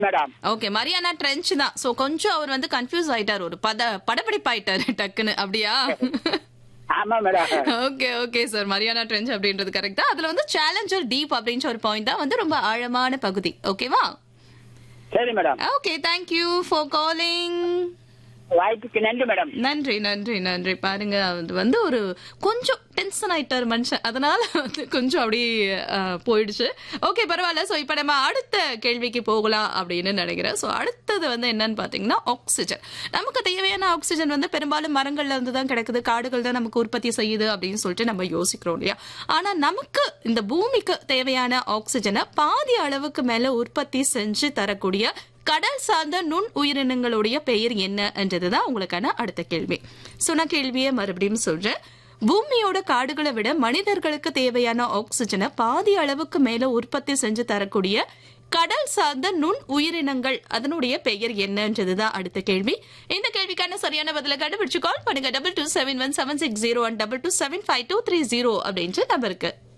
madam okay Mariana Trench தான் so கொஞ்சம் அவர் வந்து கன்ஃபியூஸ் ஆயிட்டார் ஒரு பத படப்பிடிப்பாயிட்டாரு டக்குன்னு அப்படியா ஆமா madam okay okay sir Mariana Trench அப்படின்றது கரெக்டா அதுல வந்து சேலஞ்சர் டீப் அப்படின்ற ஒரு பாயிண்ட் தான் வந்து ரொம்ப ஆழமான பகுதி ஓகேவா சரி madam okay thank you for calling வாய்ப்புக்கு நன்றி மேடம் நன்றி நன்றி நன்றி பாருங்க அது வந்து ஒரு கொஞ்சம் டென்ஷன் ஆயிட்டார் மனுஷன் அதனால வந்து கொஞ்சம் அப்படியே அஹ், போயிடுச்சு ஓகே பரவாயில்ல ஸோ இப்போ நம்ம அடுத்த கேள்விக்கு போகலாம் அப்படின்னு நினைக்கிறேன் ஸோ அடுத்தது வந்து என்னன்னு பார்த்தீங்கன்னா ஆக்சிஜன் நமக்கு தேவையான ஆக்சிஜன் வந்து பெரும்பாலும் மரங்கள்ல இருந்து தான் கிடைக்குது காடுகள் தான் நமக்கு உற்பத்தி செய்யுது அப்படின்னு சொல்லிட்டு நம்ம யோசிக்கிறோம் இல்லையா ஆனா நமக்கு இந்த பூமிக்கு தேவையான ஆக்சிஜனை பாதி அளவுக்கு மேல உற்பத்தி செஞ்சு தரக்கூடிய கடல் சார்ந்த நுண் உயிரினங்களுடைய பெயர் என்ன என்றதுதான் உங்களுக்கான அடுத்த கேள்வி சொன்ன கேள்வியை மறுபடியும் சொல்றேன் பூமியோட காடுகளை விட மனிதர்களுக்கு தேவையான ஆக்சிஜனை பாதி அளவுக்கு மேல உற்பத்தி செஞ்சு தரக்கூடிய கடல் சார்ந்த நுண் உயிரினங்கள் அதனுடைய பெயர் என்னன்றதுதான் அடுத்த கேள்வி இந்த கேள்விக்கான சரியான பதில கண்டுபிடிச்சு கால் பண்ணுங்க double two seven one seven six zero one double two seven five two three zero அப்படின்ற நம்பருக்கு